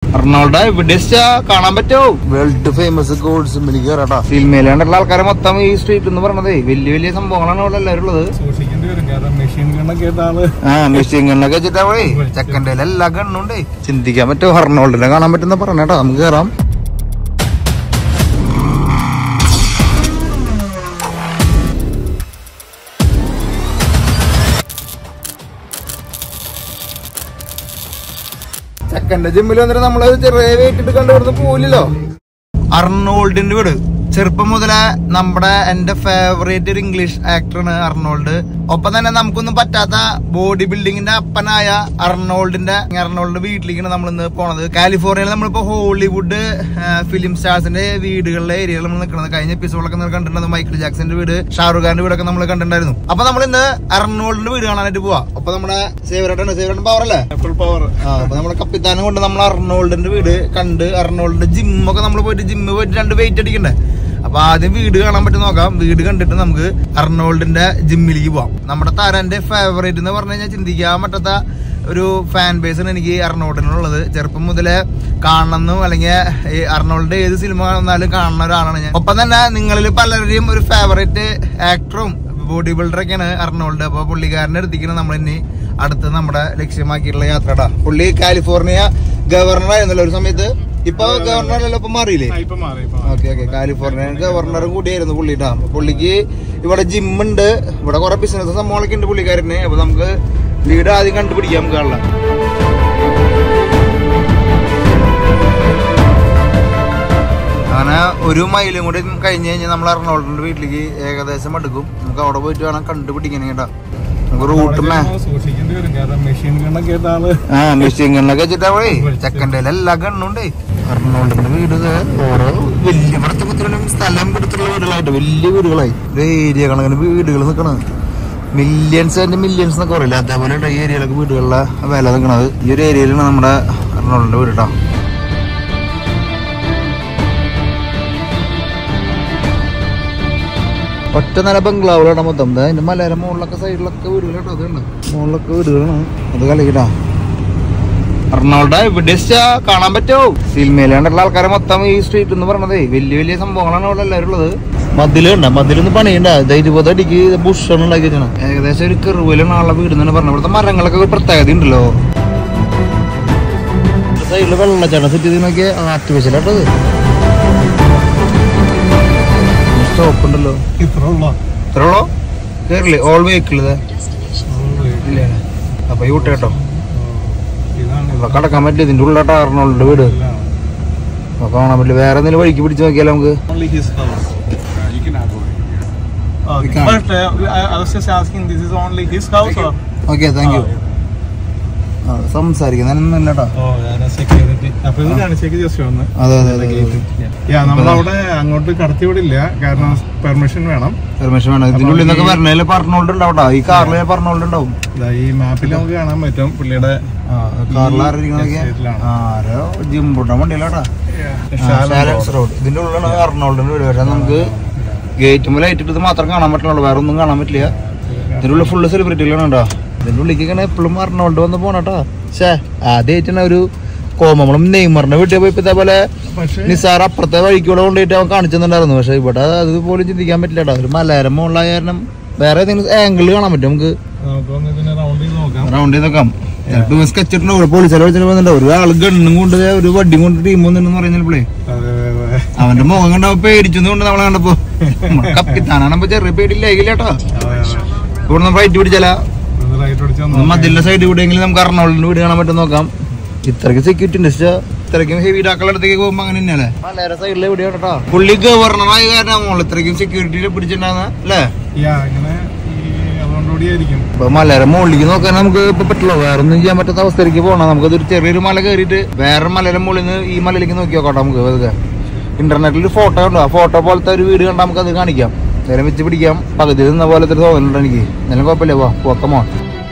എറണാകുളം എവിടെ കാണാൻ പറ്റോ വേൾഡ് ഫേമസ് ഗോൾഡ് സിമ്മിലേക്ക് കയറാട്ടാ സിനിമയിലാണ്ടുള്ള ആൾക്കാരെ മൊത്തം ഈ സ്ട്രീറ്റ് എന്ന് പറഞ്ഞതേ വലിയ വലിയ സംഭവങ്ങളാണ് അവിടെ എല്ലാവരും ഉള്ളത് സൂക്ഷിക്കേണ്ടി വരും കാരണം മെഷീൻ ഗണ്ണൊക്കെ ആയിട്ട് ആള് ആ മെഷീൻ ഗണ്ണൊക്കെ വെച്ചിട്ടാ പോയി ചെക്കൻ്റെ എല്ലാ ഗണ്ണുണ്ടേ ചിന്തിക്കാൻ പറ്റുമോ എറണാകുളത്തിനെ കാണാൻ പറ്റുന്ന പറഞ്ഞേട്ടാ നമുക്ക് കയറാം ചെക്കന്റെ ജിമ്മിൽ വന്നിട്ട് നമ്മള് ചെറിയ വെയിറ്റ് ഇട്ട് കണ്ടുപിടുന്ന് പോലില്ലോ അർണോൾഡിന്റെ വീട് ചെറുപ്പം മുതലേ നമ്മുടെ എന്റെ ഫേവറേറ്റ് ഒരു ഇംഗ്ലീഷ് ആക്ടറാണ് അർണോൾഡ് ഒപ്പം തന്നെ നമുക്കൊന്നും പറ്റാത്ത ബോഡി ബിൽഡിങ്ങിന്റെ അപ്പനായ അർണോൾഡിന്റെ അർണോൾഡിന്റെ വീട്ടിലേക്കാണ് നമ്മൾ ഇന്ന് പോണത് കാലിഫോർണിയയിൽ നമ്മളിപ്പോ ഹോളിവുഡ് ഫിലിം സ്റ്റാർസിന്റെ വീടുകളിലെ ഏരിയയിൽ നമ്മൾ നിൽക്കുന്നത് കഴിഞ്ഞ എപ്പിസോഡൊക്കെ നമ്മൾ കണ്ടിട്ടുണ്ട് മൈക്കിൾ ജാക്സന്റെ വീട് ഷാറുഖ് ഖാന്റെ വീടൊക്കെ നമ്മൾ കണ്ടിട്ടുണ്ടായിരുന്നു അപ്പൊ നമ്മൾ ഇന്ന് അർണോൾഡിന്റെ വീട് കാണാനായിട്ട് പോവാ അപ്പൊ നമ്മുടെ സേവരേട്ടാണ് സേവരേട്ടൻ പവർ അല്ലേ ഫുൾ പവർ ആ, അപ്പൊ നമ്മളെ കപ്പിത്താനം കൊണ്ട് നമ്മൾ അർണോൾഡിന്റെ വീട് കണ്ട് അർണോൾഡിന്റെ ജിമ്മൊക്കെ നമ്മൾ പോയിട്ട് ജിമ്മ് പോയിട്ട് രണ്ട് വെയിറ്റ് അടിക്കണ്ടേ അപ്പൊ ആദ്യം വീട് കാണാൻ പറ്റും നോക്കാം വീട് കണ്ടിട്ട് നമുക്ക് അർണോൾഡിന്റെ ജിമ്മിലേക്ക് പോവാം നമ്മുടെ താരന്റെ ഫേവറേറ്റ് എന്ന് പറഞ്ഞു കഴിഞ്ഞാൽ ചിന്തിക്കാൻ പറ്റാത്ത ഒരു ഫാൻ ബേസ് ആണ് എനിക്ക് അർണോൾഡിനുള്ളത് ചെറുപ്പം മുതലേ കാണണമെന്നും അല്ലെങ്കിൽ ഈ അർണോൾഡ് ഏത് സിനിമ വന്നാലും കാണുന്ന ഒരാളാണ് ഞാൻ ഒപ്പം തന്നെ നിങ്ങളിൽ പലരുടെയും ഒരു ഫേവറേറ്റ് ആക്ടറും ബോഡി ബിൽഡറൊക്കെയാണ് അർണോൾഡ് അപ്പൊ പുള്ളിക്കാരന്റെ അടുത്തേക്കാണ് നമ്മൾ ഇനി അടുത്ത് നമ്മുടെ ലക്ഷ്യമാക്കിയിട്ടുള്ള യാത്രടാ പുള്ളി കാലിഫോർണിയ ഗവർണർ ആയിരുന്നല്ലോ ഒരു സമയത്ത് ഇപ്പൊ ഗവർണറല്ലോ ഇപ്പൊ മാറിയില്ലേ ഇപ്പൊ മാറി ഇപ്പൊ ഓക്കെ ഓക്കെ കാലിഫോർണിയ ഗവർണറും കൂടിയായിരുന്നു പുള്ളിട്ടാ പുള്ളിക്ക് ഇവിടെ ജിമ്മുണ്ട് ഇവിടെ കുറെ ബിസിനസ് സംഭവങ്ങളൊക്കെ ഉണ്ട് പുള്ളിക്കാരന് അപ്പൊ നമുക്ക് വീട് ആദ്യം കണ്ടുപിടിക്കാം നമുക്ക് കാണാം അങ്ങനെ ഒരു മൈലും കൂടി കഴിഞ്ഞ് കഴിഞ്ഞാൽ നമ്മൾ എറണാകുളത്തിന്റെ വീട്ടിലേക്ക് ഏകദേശം എടുക്കും നമുക്ക് അവിടെ പോയിട്ട് വേണം കണ്ടുപിടിക്കാൻ കേട്ടാ നമുക്ക് റൂട്ട് മേ സൂക്ഷിക്കേണ്ടി വരും കാരണം മെഷീൻ ഗണ്ണൊക്കെ ആയിട്ട് ആള് ആ മെഷീൻ ഗണ്ണൊക്കെ വെച്ചിട്ടാ പോയി ചെക്കൻ്റെ എല്ലാ ഗണ്ണുണ്ടേ എറണാകുളത്തിന്റെ വീട് ദേ ഓരോ വലിയ ഇവിടത്തെ കുത്തിലും സ്ഥലം കൊടുത്തുള്ള വീടുകളായിട്ട് വലിയ വീടുകളായി ഒരു ഏരിയ കണക്കിന് വീടുകൾ നിൽക്കണത് മില്യൺസ് ആൻഡ് മില്യൺസ് എന്നൊക്കെ പറയില്ല അതേപോലെ ഈ ഏരിയയിലൊക്കെ വീടുകളിലെ വില നിൽക്കണത് ഈ ഒരു ഏരിയയിലാണ് നമ്മുടെ എറണാകുളത്തിന്റെ വീട് കേട്ടോ ഒറ്റ നില ബംഗ്ലാവുകളാണ് മൊത്തം ദേ അതിന്റെ മലയുടെ മുകളിലൊക്കെ സൈഡിലൊക്കെ വീടുകളാട്ടോ അതുണ്ട് മുകളിലൊക്കെ വീടുകളാണ് അത് കളിക്കട്ടാ എറണാകുളം എവിടെ കാണാൻ പറ്റോ സിനിമയിലാണ്ടുള്ള ആൾക്കാരെ മൊത്തം ഈ സ്ട്രീറ്റ് എന്ന് പറഞ്ഞതേ വലിയ വലിയ സംഭവങ്ങളാണ് അവിടെ എല്ലാവരും ഉള്ളത് മതിലുണ്ട് മതിലൊന്നും പണിയണ്ട ഇത് ഇരുപത് അടിക്ക് ബുഷാണ് ഉണ്ടാക്കി വെച്ചാണ് ഏകദേശം ഒരു കെറുവിലാണ് ആളുടെ വീട് എന്നാണ് പറഞ്ഞത് ഇവിടുത്തെ മരങ്ങളൊക്കെ ഒരു പ്രത്യേകത ഉണ്ടല്ലോ സൈഡില് വെള്ളച്ചാട്ടം സെറ്റ് ചെയ്ത് നോക്കിയ ആർട്ടിഫിഷ്യലാട്ടത് സ്റ്റോപ്പ് ഉണ്ടല്ലോ ഇത്ര ഉള്ള ഇത്ര ഉള്ളോ കേറില്ലേ ഓൾ വെഹിക്കിൾ ഇതേ ഇല്ല അപ്പൊ ഈ കേട്ടോ ഇതാണ് ഇവിടെ കടക്കാൻ പറ്റില്ല ഇതിന്റെ ഉള്ളിലാട്ടാ എറണാകുളത്തിന്റെ വീട് ഇതാണ്. അപ്പൊ കാണാൻ പറ്റില്ല വേറെ എന്തെങ്കിലും വഴിക്ക് പിടിച്ച് നോക്കിയാലോ നമുക്ക് Only his house. You can have We Okay. can't. But uh, I, I was just asking, this is only his house or? Okay thank you Oh, സംസാരിക്കുന്നതിനൊന്നും കേട്ടോ Oh, yeah, security. അപ്പൊ ഇത് കാണിച്ചേക്ക് ജസ്റ്റ് വന്ന് അതെ അതെ അതെ യാ നമ്മളവിടെ അങ്ങോട്ട് കടത്തി വിടില്ല കാരണം പെർമിഷൻ വേണം പെർമിഷൻ വേണം ഇതിന്റെ ഉള്ളിൽ നിന്നൊക്കെ വരണേല് പറഞ്ഞോണ്ടുണ്ടാവട്ടോ ഈ കാറിൽ പറഞ്ഞോണ്ടുണ്ടാവും ദാ ഈ മാപ്പിൽ നമുക്ക് കാണാൻ പറ്റും പുള്ളിയുടെ കാറിൽ ആരിക്കണതൊക്കെ എസ്റ്റേറ്റിലാണ്. ആരോ ജിംബുട്ട വണ്ടിയിലാട്ടാ ശാലം റോഡ് ഇതിന്റെ ഉള്ളിലാണ് എറണാകുളത്തിന്റെ വീട് പക്ഷെ നമുക്ക് ഗേറ്റ് മേലെ ഇട്ടിട്ട് മാത്രം കാണാൻ പറ്റുള്ളൂ വേറെ ഒന്നും കാണാൻ പറ്റില്ല ഇതിന്റെ ഉള്ളിൽ ഫുള്ള് സെലിബ്രിറ്റികളാണ് കേട്ടോ ഇതിന്റെ ഉള്ളിലേക്കാണ് എപ്പോഴും എറണാകുളം വന്ന് പോണട്ടോ ഷേ ആദ്യമായിട്ടാണ് ഒരു കോമളം നെയ്മറിന്റെ വീട്ടിൽ പോയി ഇപ്പൊ ഇതേപോലെ പക്ഷേ നിസാർ അപ്പുറത്തെ വഴിക്കൂടെ കൊണ്ടുപോയിട്ട് അവൻ കാണിച്ചെന്നുണ്ടായിരുന്നു പക്ഷെ ഇവിടെ അത് പോലും ചിന്തിക്കാൻ പറ്റില്ല കേട്ടോ ഒരു മലയാരം മുകളിലായ കാരണം വേറെ ഏതെങ്കിലും ആംഗിൾ കാണാൻ പറ്റും നമുക്ക് നമുക്കൊന്ന് ഇതിനെ റൗണ്ട് ചെയ്ത് നോക്കാം റൗണ്ട് ചെയ്തൊക്കെ ചിലപ്പോൾ സ്കെച്ച് ഇട്ടുണ്ടോ പോലീസുകാർ വിളിച്ചിട്ട് വന്നിട്ടുണ്ടോ ഒരു ഗണ്ണും കൊണ്ട് ദേ ഒരു വടിയും കൊണ്ട് ടീം വന്നിട്ടുണ്ടെന്ന് പറയുന്നപ്പോഴേ അതെ അതെ അതെ അവന്റെ മുഖം കണ്ടപ്പോ പേടിച്ചെന്ന് നമ്മളെ കണ്ടപ്പോ കപ്പിത്താനാണപ്പോ ചെറിയ പേടിയില്ലായില്ല കേട്ടോ അതെ അതെ ഇവിടെ നമ്മൾ റൈറ്റ് പിടിച്ചാല ഒന്ന് റൈറ്റ് അടിച്ച് ഒന്ന് മതിലിന്റെ സൈഡ് കൂടെയെങ്കിലും നമുക്ക് എറണാകുളത്തിന്റെ വീട് കാണാൻ പറ്റും നോക്കാം ഇത്രയ്ക്ക് സെക്യൂരിറ്റി ഉണ്ട് പക്ഷേ ഇത്രയ്ക്കും ഹെവി ഡാക്കളുടെ അടുത്തേക്ക് പോകുമ്പോ അങ്ങനെ തന്നെയല്ലേ മലയാള സൈഡിലെ എവിടെയാണ് കേട്ടോ പുള്ളി ഗവർണറായ കാരണം നമ്മൾ ഇത്രയ്ക്കും സെക്യൂരിറ്റി പിടിച്ചിട്ടുണ്ടാകുന്ന അല്ലേ യാ ഇങ്ങനെ ഈ അതുകൊണ്ടുകൂടി ആയിരിക്കും ഇപ്പൊ മലയുടെ മുകളിലേക്ക് നോക്കാൻ നമുക്ക് ഇപ്പൊ പറ്റില്ല വേറെ ഒന്നും ചെയ്യാൻ പറ്റാത്ത അവസ്ഥയിലേക്ക് പോകണം നമുക്ക് ഒരു ചെറിയൊരു മല കയറിയിട്ട് വേറെ മലയുടെ മുകളിൽ നിന്ന് ഈ മലയിലേക്ക് നോക്കി നോക്കാം നമുക്ക് അതൊക്കെ ഇന്റർനെറ്റിൽ ഒരു ഫോട്ടോ ഉണ്ടോ ആ ഫോട്ടോ പോലത്തെ ഒരു വീട് കണ്ടാൽ നമുക്ക് അത് കാണിക്കാം നേരം വെച്ച് പിടിക്കാം പകുതി നിന്ന പോലത്തെ ഒരു തോന്നലുണ്ട് എനിക്ക് എന്നാലും കുഴപ്പമില്ല വാ പോക്കമോ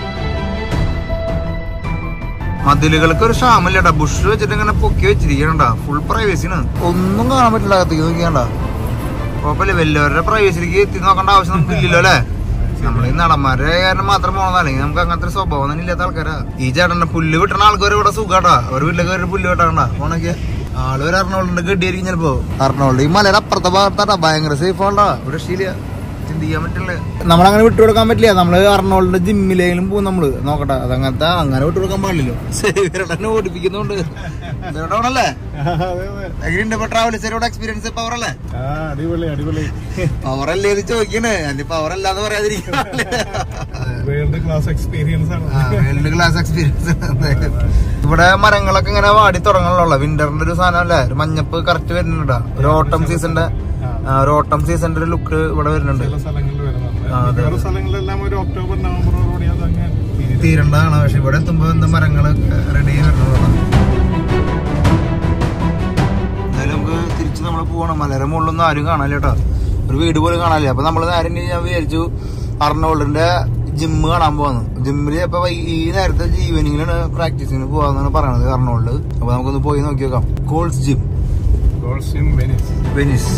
മതിലുകൾക്ക് ഒരു ക്ഷാമില്ലടാ ബുഷ് വെച്ചിട്ട് ഇങ്ങനെ പൊക്കി വെച്ചിരിക്കണണ്ട ഫുൾ പ്രൈവസിന് ഒന്നും കാണാൻ പറ്റില്ല അകത്തേക്ക് നോക്കിയാണ്ട കുഴപ്പമില്ല വലിയവരുടെ പ്രൈവസിലേക്ക് എത്തി നോക്കേണ്ട ആവശ്യം നമുക്ക് ഇല്ലല്ലോ അല്ലേ നമ്മൾ ഈ നടന്മാരുടെ കാരണം മാത്രം പോകണമെന്ന് അല്ലെങ്കിൽ നമുക്ക് അങ്ങനത്തെ ഒരു സ്വഭാവം തന്നെ ഇല്ലാത്ത ആൾക്കാരാ ഈ ചേട്ടന്റെ പുല്ല് കിട്ടണ ആൾക്കാർ ഇവിടെ സുഖാട്ടാ ഒരു വീട്ടിലേക്ക് ഒരു പുല്ല് കിട്ടാണ്ട ഓണൊക്കെ ആള് ഒരു എറണാകുളം ഗഡിയായിരിക്കും ചിലപ്പോ എറണാകുളം ഈ മലയുടെ അപ്പുറത്തെ ഭാഗത്താട്ടാ ഭയങ്കര സേഫ് ആണ്ടാ ഇവിടെ രക്ഷയില്ല ചിന്തിക്കാൻ പറ്റില്ല നമ്മളങ്ങനെ വിട്ടുകൊടുക്കാൻ പറ്റില്ല നമ്മള് എറണാകുളത്തിന്റെ ജിമ്മിലേലും പോകും നമ്മള് നോക്കട്ടെ അതങ്ങനത്തെ അങ്ങനെ വിട്ടുകൊടുക്കാൻ പാടില്ലല്ലോ സേവിയറെന്നെ ഓടിപ്പിക്കുന്നുണ്ട് ഇതോടാണല്ലേ എങ്ങനെയുണ്ട് ഇപ്പൊ ട്രാവൽസിനോട് എക്സ്പീരിയൻസ് പവർ അല്ലേ ആ അടിപൊളി അടിപൊളി പവർ അല്ലേ ഇത് ചോദിക്കണേ അല്ലെ പവർ അല്ലാന്ന് പറയാതിരിക്കും വേൾഡ് ക്ലാസ് എക്സ്പീരിയൻസ് ആണ് വേൾഡ് ക്ലാസ് എക്സ്പീരിയൻസ് ഇവിടെ മരങ്ങളൊക്കെ ഇങ്ങനെ വാടി തുടങ്ങണല്ലോ വിന്ററിന്റെ ഒരു സാധനം അല്ലേ ഒരു മഞ്ഞപ്പ് കറക്റ്റ് വരുന്നുണ്ട് ഒരു ഓട്ടം സീസണിന്റെ ആ, ഒരു ഓട്ടം സീസണിന്റെ ഒരു ലുക്ക് ഇവിടെ വരുന്നുണ്ട് ചില സ്ഥലങ്ങളിൽ വരുന്നുണ്ട് ആ, അതെ. വേറെ സ്ഥലങ്ങളിലെല്ലാം ഒരു ഒക്ടോബർ നവംബറോടുകൂടി അതങ്ങ് തീരും. തീരണ്ടതാണ് പക്ഷെ ഇവിടെ എത്തുമ്പോ എന്താ മരങ്ങള് റെഡി വരുന്നതാണ് എന്തായാലും നമുക്ക് തിരിച്ച് നമ്മൾ പോകണം മലയുടെ മുകളിലൊന്നും ആരും കാണാനില്ല കേട്ടോ ഒരു വീട് പോലും കാണാനില്ല അപ്പൊ നമ്മള് നേരം ഇനി ഞാൻ വിചാരിച്ചു അർണോൾഡിന്റെ ജിമ്മ് കാണാൻ പോകുന്നു ജിമ്മില് ഇപ്പൊ വൈ- ഈ നേരത്തെ ഈവനിങ്ങിലാണ് പ്രാക്ടീസിന് പോവാന്നാണ് പറയണത് അർണോൾഡ് അപ്പൊ നമുക്കൊന്ന് പോയി നോക്കി നോക്കാം Gold's gym Gold's in Venice Venice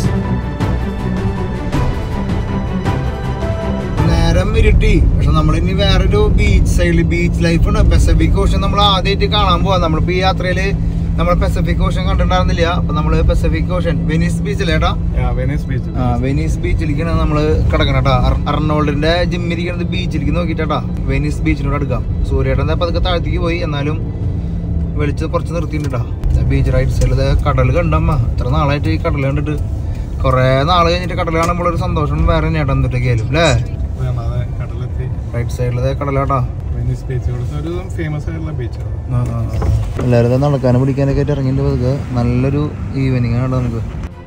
നേരം ഇരുട്ടി പക്ഷെ നമ്മൾ ഇനി വേറൊരു ബീച്ച് സൈഡിൽ ബീച്ച് ലൈഫ് ഉണ്ട് പെസഫിക് ഓഷൻ നമ്മൾ ആദ്യമായിട്ട് കാണാൻ പോവാ നമ്മളിപ്പോ ഈ യാത്രയില് നമ്മൾ പെസഫിക് ഓഷൻ കണ്ടിട്ടുണ്ടായിരുന്നില്ല അപ്പൊ നമ്മള് പെസഫിക് ഓഷൻ വെനീസ് ബീച്ചിലേട്ടാ വെനീസ് ബീച്ച് ആ വെനീസ് ബീച്ചിലേക്കാണ് നമ്മള് കിടക്കണം കേട്ടാ അർണോൾഡിന്റെ ജിമ്മിരിക്കുന്നത് ബീച്ചിലേക്ക് നോക്കിട്ടാ വെനീസ് ബീച്ചിനോട് അടുക്കാം സൂര്യേട്ടൻ പതുക്കെ താഴത്തേക്ക് പോയി എന്നാലും വെളിച്ചം കുറച്ച് നിർത്തിയിട്ടാ ബീച്ച് റൈറ്റ് സൈഡിൽ കടൽ കണ്ടമ്മ ഇത്ര നാളായിട്ട് ഈ കടൽ കണ്ടിട്ട് കൊറേ നാള് കഴിഞ്ഞിട്ട് കടൽ കാണുമ്പോൾ ഒരു സന്തോഷം വേറെ തന്നെയാട്ടോ എന്തൊക്കെയാലും അല്ലേ അതെ കടലെത്തി റൈറ്റ് സൈഡിലെ കടലാട്ടാ വെനീസ് ബീച്ച് ഒരു ഫേമസ് ആയിട്ടുള്ള ബീച്ചാണ് എല്ലാവരും നടക്കാനും പിടിക്കാനൊക്കെ ആയിട്ട് ഇറങ്ങിയിട്ട് പതുക്കെ നല്ലൊരു ഈവനിങ് ആണ് നമുക്ക്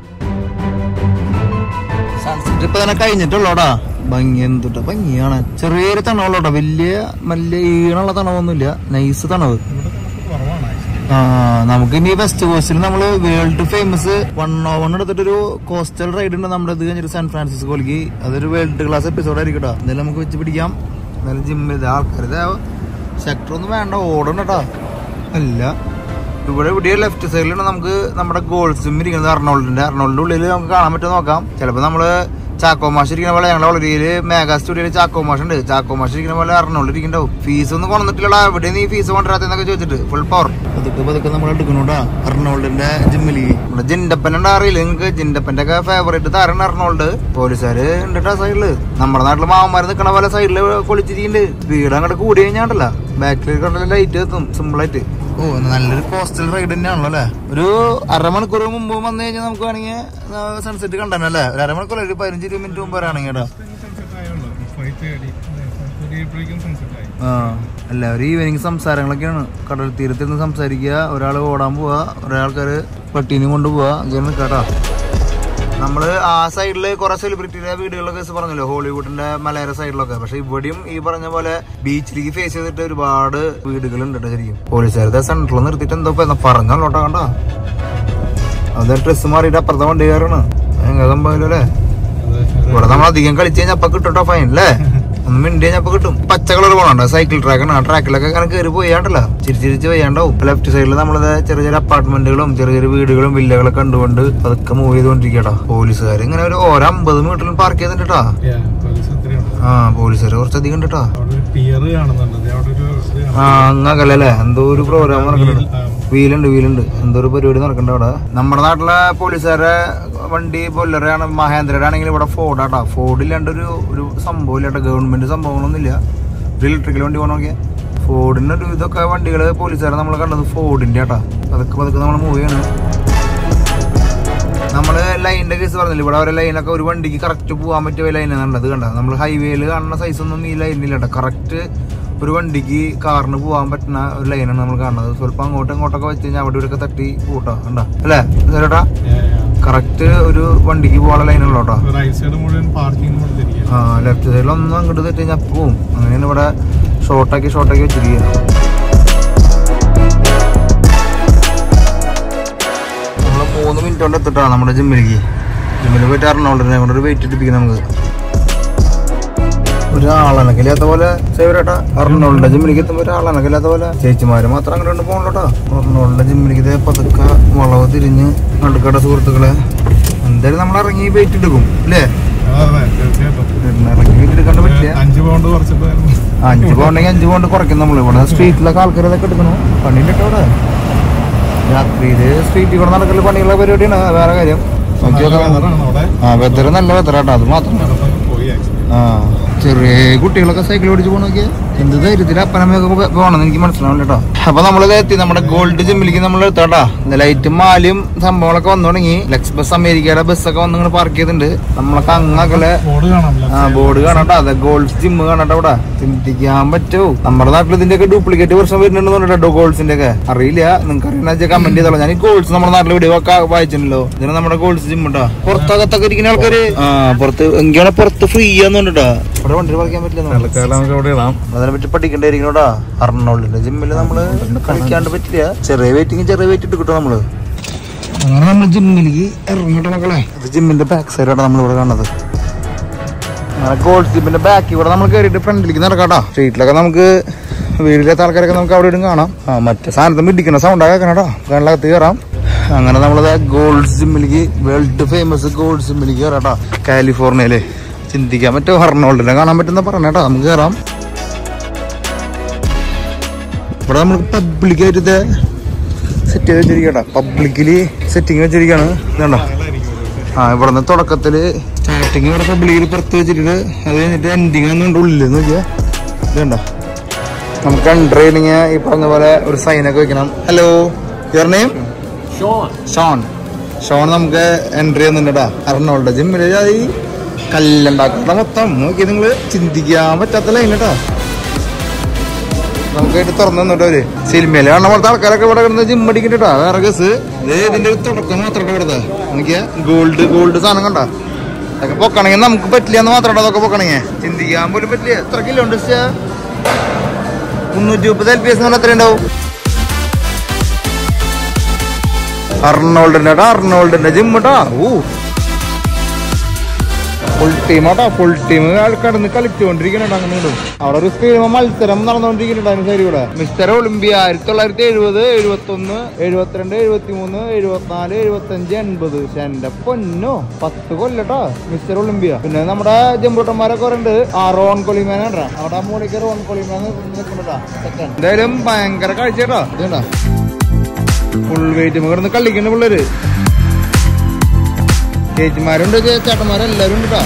സൺസെറ്റ് ഇപ്പൊ തന്നെ കഴിഞ്ഞിട്ടുള്ളൂടാ ഭംഗി എന്തുട്ടാ ഭംഗിയാണ് ചെറിയൊരു തണവുള്ളൂട്ടോ വലിയ വലിയ ഈണുള്ള തണവൊന്നുമില്ല നൈസ് തണവ് ഇവിടെ നമുക്ക് കുറവാണ് ആക്ച്വലി ആ നമുക്ക് ഇനി വെസ്റ്റ് കോസ്റ്റിൽ നമ്മള് world famous one oh one എടുത്തിട്ടൊരു കോസ്റ്റൽ റൈഡ് ഉണ്ട് നമ്മുടെ ഇത് കഴിഞ്ഞിട്ട് സാൻ ഫ്രാൻസിസ്കോയിലേക്ക് അതൊരു വേൾഡ് ക്ലാസ് എപ്പിസോഡ് ആയിരിക്കട്ടോ എന്തായാലും നമുക്ക് വെച്ച് പിടിക്കാം എന്തായാലും ജിമ്മിൽ ആൾക്കാർ സെക്ടർ ഒന്നും വേണ്ട ഓടണം കേട്ടോ അല്ല ഇവിടെ ഇവിടെ ലെഫ്റ്റ് സൈഡിലാണ് നമുക്ക് നമ്മുടെ ഗോൾഡ് ജിം ഇരിക്കുന്നത് അർണോൾഡിന്റെ അർണോൾഡിന്റെ ഉള്ളിൽ നമുക്ക് കാണാൻ പറ്റുമോ നോക്കാം ചിലപ്പോ നമ്മള് ചാക്കോ മാഷ് ഇരിക്കുന്ന പോലെ ഞങ്ങളുടെ വളരെയില് മേഗാ സ്റ്റുഡിയോയിൽ ചാക്കോ മാഷ് ഉണ്ട് ചാക്കോ മാഷ് ഇരിക്കുന്ന പോലെ അർണോൾഡ് ഇരിക്കണ്ടാവും ഫീസ് ഒന്നും കൊണ്ടിട്ടില്ലടാ എവിടെ നീ ഫീസ് കൊണ്ടുവരാത്തെന്നൊക്കെ ചോദിച്ചിട്ട് ഫുൾ പവർ പതുക്കെ പതുക്കെ നമ്മൾ എടുക്കണോട്ടാ അർണോൾഡിന്റെ ജിമ്മിൽ നമ്മുടെ ജിൻഡപ്പൻ ഉണ്ട് അറിയില്ല നിങ്ങക്ക് ജിൻഡപ്പന്റെ ഒക്കെ ഫേവറേറ്റ് താരാണ് അർണോൾഡ് പോലീസുകാര് ഉണ്ട് ട്ടാ സൈഡില് നമ്മുടെ നാട്ടില് മാവന്മാര് നിക്കണ പോലെ സൈഡില് കൊളിച്ചിരിക്കുന്നുണ്ട് സ്പീഡ് അങ്ങോട്ട് കൂടി കഴിഞ്ഞാണ്ടല്ല ബാക്കിലേക്ക് കണ്ടല്ലോ ലൈറ്റ് എത്തും സിമ്പിൾ ആയിട്ട് ഓ നല്ലൊരു കോസ്റ്റൽ റൈഡ് തന്നെയാണല്ലോ അല്ലേ ഒരു അരമണിക്കൂർ മുമ്പ് വന്നു കഴിഞ്ഞാൽ നമുക്ക് വേണമെങ്കിൽ സൺസെറ്റ് കണ്ടല്ലേ ഒരു അരമണിക്കൂർ ഒരു പതിനഞ്ച് ഇരുപത് മിനിറ്റ് മുമ്പ് വരാണെങ്കിൽ കേട്ടോ സൺസെറ്റ് ആയുള്ളൂ ഫൈവ് തേർട്ടി തേർട്ടിയപ്പോഴേക്കും സൺസെറ്റ് ആയി ആ എല്ലാവരും ഈവനിങ് സംസാരങ്ങളൊക്കെയാണ് കടൽ തീരത്തിരുന്ന് സംസാരിക്കുക ഒരാൾ ഓടാൻ പോവുക ഒരാൾക്കാര് പട്ടീനും കൊണ്ട് പോവുക അങ്ങനെ കേട്ടോ നമ്മള് ആ സൈഡില് കുറെ സെലിബ്രിറ്റിയുടെ വീടുകളൊക്കെ വെച്ച് പറഞ്ഞല്ലോ ഹോളിവുഡിന്റെ മലയാള സൈഡിലൊക്കെ പക്ഷെ ഇവിടെയും ഈ പറഞ്ഞ പോലെ ബീച്ചിലേക്ക് ഫേസ് ചെയ്തിട്ട് ഒരുപാട് വീടുകളുണ്ട് കേട്ടോ ശരിക്കും പോലീസുകാരുടെ സെന്ററിൽ നിർത്തിയിട്ട് എന്തോ ഇപ്പൊ പറഞ്ഞോട്ടോ കണ്ടോ അത് ഡ്രസ് മാറിയിട്ട് അപ്പുറത്തെ വണ്ടി കയറാണ് എങ്ങനെ സംഭവം അല്ലേ ഇവിടെ നമ്മൾ അധികം കളിച്ചു കഴിഞ്ഞാൽ അപ്പൊ കിട്ടും കേട്ടോ ഫൈൻ അല്ലേ ഒന്ന് മിണ്ടി കഴിഞ്ഞാൽ അപ്പൊ കിട്ടും പച്ച കളർ പോകണുണ്ടോ സൈക്കിൾ ട്രാക്കാണ് ആ ട്രാക്കിലൊക്കെ അങ്ങനെ കയറി പോയാണ്ടല്ലോ ചിരിച്ചിരിച്ച് വയ്യാണ്ടാവും ലെഫ്റ്റ് സൈഡിൽ നമ്മളിത് ചെറിയ ചെറിയ അപ്പാർട്ട്മെന്റുകളും ചെറിയ ചെറിയ വീടുകളും വില്ലകളൊക്കെ കണ്ടുകൊണ്ട് അതൊക്കെ മൂവ് ചെയ്തുകൊണ്ടിരിക്കട്ടോ പോലീസുകാർ ഇങ്ങനെ ഒരു ഓരോ അമ്പത് മീറ്ററിലും പാർക്ക് ചെയ്തിട്ടാ പോലീസ് ഒത്തിരിയുണ്ട് ആ പോലീസുകാർ കുറച്ചധികം ഉണ്ട് കേട്ടോ അവിടെ ഒരു പിയർ കാണുന്നുണ്ട് ദേ അവിടെ ഒരു ഇത് കാണുന്നുണ്ട്. ആ അങ്ങകല്ലേ എന്തോ ഒരു പ്രോഗ്രാം നടക്കുന്നുണ്ട് ആ, വീലുണ്ട് വീലുണ്ട് എന്തോ ഒരു പരിപാടി നടക്കണ്ട അവിടെ നമ്മുടെ നാട്ടിലെ പോലീസുകാരെ വണ്ടി ബൊല്ലറാണ് മഹേന്ദ്രയുടെ ആണെങ്കിൽ ഇവിടെ ഫോർഡ് ആട്ടാ ഫോർഡ് ഇല്ലാണ്ട് ഒരു ഒരു സംഭവം ഇല്ലാട്ടോ ഗവൺമെന്റ് സംഭവങ്ങളൊന്നും ഇല്ല ഒരു ഇലക്ട്രിക്കൽ വണ്ടി പോകണം നോക്കിയാ ഫോർഡിന്റെ ഒരു ഇതൊക്കെ വണ്ടികള് പോലീസുകാരെ നമ്മൾ കണ്ടത് ഫോർഡിന്റെ ആട്ടാ അതൊക്കെ പതുക്കെ നമ്മൾ മൂവ് ചെയ്യണം നമ്മള് ലൈനിന്റെ കേസ് പറഞ്ഞില്ല ഇവിടെ ഒരു ലൈനൊക്കെ ഒരു വണ്ടിക്ക് കറക്റ്റ് പോകാൻ പറ്റിയ ലൈനാണ് അത് കണ്ട നമ്മൾ ഹൈവേയിൽ കാണുന്ന സൈസ് ഒന്നും ഈ ലൈനില്ല കേട്ടോ കറക്റ്റ് ഒരു വണ്ടിക്ക് കാറിന് പോകാൻ പറ്റുന്ന ഒരു ലൈനാണ് നമ്മൾ കാണുന്നത് സ്വല്പം അങ്ങോട്ടും ഇങ്ങോട്ടൊക്കെ വെച്ച് കഴിഞ്ഞാൽ അവിടെ ഇവിടെയൊക്കെ തട്ടി കൂട്ടോ കണ്ടാ അല്ലേ ചേട്ടാ yeah, yeah. കറക്റ്റ് ഒരു വണ്ടിക്ക് പോകാനുള്ള ലൈനുള്ളൂ കേട്ടോ റൈറ്റ് സൈഡ് മുഴുവൻ പാർക്കിംഗ് കൊടുത്തിരിക്കുക ആ ലെഫ്റ്റ് സൈഡിലൊന്നും അങ്ങോട്ട് തെറ്റി കഴിഞ്ഞാൽ പോവും അങ്ങനെയാണ് ഇവിടെ ഷോർട്ടാക്കി ഷോർട്ടാക്കി വെച്ചിരിക്കുക നമ്മള് മൂന്ന് മിനിറ്റ് കൊണ്ട് എത്തിട്ടാ നമ്മുടെ ജിമ്മിലേക്ക് ജിമ്മിൽ പോയിട്ട് അറണോണ്ടിനെ കൊണ്ട് ഒരു വെയിറ്റ് ഇട്ടിപ്പിക്കും നമുക്ക് ഒരാളനക്കില്ലാത്ത പോലെ സേവരേട്ടാ അർണോളിന്റെ ജിമ്മിലേക്ക് എത്തുമ്പോ ഒരാളനക്കില്ലാത്ത പോലെ ചേച്ചിമാര് മാത്രം അങ്ങോട്ട് പോകണോട്ടോ അർണോളിന്റെ ജിമ്മിലേക്ക് ഇതേ പതുക്കെ വളവ് തിരിഞ്ഞ് നടുക്കട സുഹൃത്തുക്കളെ എന്തായാലും നമ്മൾ ഇറങ്ങി വെയിറ്റ് എടുക്കും അല്ലേ അതെ തീർച്ചയായിട്ടും ഇറങ്ങി വെയിറ്റ് എടുക്കാണ്ട് പറ്റില്ല അഞ്ച് പൗണ്ട് കുറച്ചിട്ടായിരുന്നു അഞ്ച് പൗണ്ടെങ്കിൽ അഞ്ച് പൗണ്ട് കുറയ്ക്കും നമ്മൾ ഇവിടെ സ്ട്രീറ്റിലൊക്കെ ആൾക്കാർ ഇതൊക്കെ എടുക്കണു പണിയുണ്ട് കേട്ടോ ഇവിടെ രാത്രിയില് സ്ട്രീറ്റിൽ കൂടെ നടക്കൽ പണിയുള്ള പരിപാടിയാണ് വേറെ കാര്യം നോക്കി നോക്കാം. വെതറാണ് അവിടെ ആ വെതർ നല്ല വെതറാട്ടോ അത് മാത്രം അവിടെ പോയി ആക്ച്വലി ആ ചെറിയ കുട്ടികളൊക്കെ സൈക്കിൾ ഓടിച്ച് പോകണൊക്കെ എന്ത് ധൈര്യത്തിൽ അപ്പനമ്മയൊക്കെ പോകണമെന്ന് എനിക്ക് മനസ്സിലാവില്ല കേട്ടോ അപ്പൊ നമ്മളിത് എത്തി നമ്മുടെ ഗോൾഡ് ജിമ്മിലേക്ക് നമ്മൾ എടുത്താട്ടാ ലൈറ്റും മാലിയും സംഭവങ്ങളൊക്കെ വന്നു തുടങ്ങി ലക്സ് ബസ് അമേരിക്കയുടെ ബസ്സൊക്കെ വന്ന് ഇങ്ങനെ പാർക്ക് ചെയ്തിട്ടുണ്ട് നമ്മളൊക്കെ അങ്ങകലെ ബോർഡ് കാണാം ആ ബോർഡ് കാണട്ടോ അതെ ഗോൾസ് ജിമ്മ് കാണട്ടോ അവിടെ ചിന്തിക്കാൻ പറ്റുമോ നമ്മുടെ നാട്ടിൽ ഇതിന്റെ ഒക്കെ ഡ്യൂപ്ലിക്കേറ്റ് വർഷം വരുന്നുണ്ടെന്ന് പറഞ്ഞിട്ടോ ഗോൾസിന്റെ ഒക്കെ അറിയില്ല നിങ്ങൾക്ക് അറിയുന്ന കമന്റ് ചെയ്തോളാം ഞാൻ ഈ ഗോൾസ് നമ്മുടെ നാട്ടിൽ വീഡിയോ ഒക്കെ വായിച്ചിട്ടുണ്ടല്ലോ ഇതിന് നമ്മുടെ ഗോൾസ് ജിം ഉണ്ടോ പുറത്തകത്തൊക്കെ ഇരിക്കുന്ന ആൾക്കാര് ആ പുറത്ത് എങ്കിയാണ് പുറത്ത് ഫ്രീ ആന്ന് പറഞ്ഞിട്ടോ ഇവിടെ വണ്ടി പറിക്കാൻ പറ്റില്ല തൽക്കാലം നമുക്ക് അവിടെ ഇടാം അതിനെ പറ്റി പഠിക്കണ്ടായിരിക്കണോടാ അർണോൾഡിന്റെ ജിമ്മില് നമ്മള് കളിക്കാണ്ട് പറ്റില്ല ചെറിയ വെയിറ്റിങ് ചെറിയ വെയിറ്റ് ഇട്ട് കിട്ടും നമ്മള് അങ്ങനെ നമ്മൾ ജിമ്മിലേക്ക് ഇറങ്ങിട്ടോ മക്കളെ ഇത് ജിമ്മിന്റെ ബാക്ക് സൈഡാണ് നമ്മൾ ഇവിടെ കാണുന്നത് ഗോൾഡ് ജിമ്മിന്റെ ബാക്ക് ഇവിടെ നമ്മൾ കയറിയിട്ട് ഫ്രണ്ടിലേക്ക് നടക്കാട്ടോ സ്ട്രീറ്റിലൊക്കെ നമുക്ക് വീട്ടിലത്തെ ആൾക്കാരൊക്കെ നമുക്ക് അവിടെ ഇടും കാണാം ആ മറ്റേ സാധനത്തിന് ഇടിക്കുന്ന സൗണ്ട് കേൾക്കണട്ടോ കണ്ണകത്ത് കയറാം അങ്ങനെ നമ്മളത് ഗോൾഡ് ജിമ്മിലേക്ക് വേൾഡ് ഫേമസ് ഗോൾഡ് ജിമ്മിലേക്ക് കയറാട്ടോ കാലിഫോർണിയയില് ചിന്തിക്കാൻ പറ്റുമോ ഹർണോൾഡിനെ കാണാൻ പറ്റുന്ന പറഞ്ഞേട്ടോ നമുക്ക് കയറാം ഇവിടെ നമ്മൾ പബ്ലിക്കായിട്ട് ഇത് സെറ്റ് ചെയ്ത് വെച്ചിരിക്കട്ടോ പബ്ലിക്കലി സെറ്റിങ് വെച്ചിരിക്കാണ് ഇതുണ്ടോ ആ ഇവിടെ നിന്ന് തുടക്കത്തില് സ്റ്റാർട്ടിങ് ഇവിടെ പബ്ലിക്കിൽ പുറത്ത് വെച്ചിട്ട് അത് കഴിഞ്ഞിട്ട് എൻഡിങ് ഒന്നും ഉള്ളിൽ നോക്കിയാ ഇതുണ്ടോ നമുക്ക് എൻ്റർ ചെയ്യണമെങ്കിൽ ഈ പറഞ്ഞ പോലെ ഒരു സൈനൊക്കെ വെക്കണം hello your name Shawn Shawn നമുക്ക് എൻട്രി ചെയ്യുന്നുണ്ടാ അറണോളുടെ ജിമ്മില് ഈ കല്ലുണ്ടാക്കുന്ന മൊത്തം നോക്കി നിങ്ങൾ ചിന്തിക്കാൻ പറ്റാത്ത ലൈൻ കേട്ടോ നമുക്കായിട്ട് തുറന്നു തന്നിട്ട് അവര് സിനിമയില് കാണുന്ന പോലത്തെ ആൾക്കാരൊക്കെ ഇവിടെ കിടന്ന് ജിം അടിക്കണ്ടാ വേറെ കേസ് ഇത് ഇതിന്റെ ഒരു തുടക്കം മാത്രം കിടന്നത് നോക്കിയാ ഗോൾഡ് ഗോൾഡ് സാധനം കണ്ട അതൊക്കെ പൊക്കണെങ്കിൽ നമുക്ക് പറ്റില്ല എന്ന് മാത്രം അതൊക്കെ പൊക്കണെങ്കിൽ ചിന്തിക്കാൻ പോലും പറ്റില്ല എത്ര കിലോ ഉണ്ട് സ്റ്റേ? മുന്നൂറ്റി മുപ്പത് എൽ പി എസ് എന്ന് പറഞ്ഞാൽ എത്ര ഉണ്ടാവും അർണോൾഡിന്റെ അർണോൾഡിന്റെ ജിം കേട്ടാ ഊ ഫുൾ ടീം ആട്ടോ ഫുൾ ടീം കിടന്ന് കളിച്ചുകൊണ്ടിരിക്കുന്നുണ്ട് അങ്ങനെ ഇങ്ങോട്ടും. അവിടെ ഒരു സ്ക്രീൻ മത്സരം നടന്നുകൊണ്ടിരിക്കുന്നുണ്ട് അതിന് സൈഡ് കൂടെ മിസ്റ്റർ ഒളിമ്പിയ ആയിരത്തി തൊള്ളായിരത്തി എഴുപത് എഴുപത്തി ഒന്ന് എഴുപത്തിരണ്ട് എഴുപത്തി മൂന്ന് എഴുപത്തിനാല് എഴുപത്തി അഞ്ച് എൺപത് പക്ഷെ എന്റെ പൊന്നോ പത്ത് കൊല്ലട്ടോ മിസ്റ്റർ ഒളിമ്പിയ പിന്നെ നമ്മുടെ ജമ്പൂട്ടന്മാരൊക്കെ ഉണ്ട് ആ റോൺ കൊളിമാൻ കണ്ടാ അവിടെ ആ മൂളിക്ക് റോൺ കൊളിമാൻ നിൽക്കുന്നുണ്ടാ സെക്കൻഡ് എന്തായാലും ഭയങ്കര കാഴ്ച കേട്ടോ ഇതുണ്ടാ ഫുൾ വെയിറ്റ് കിടന്ന് കളിക്കുന്ന പിള്ളേര് ചേച്ചിമാരുണ്ട് ചേ- ചേട്ടന്മാരെല്ലാരും ഉണ്ട് കേട്ടോ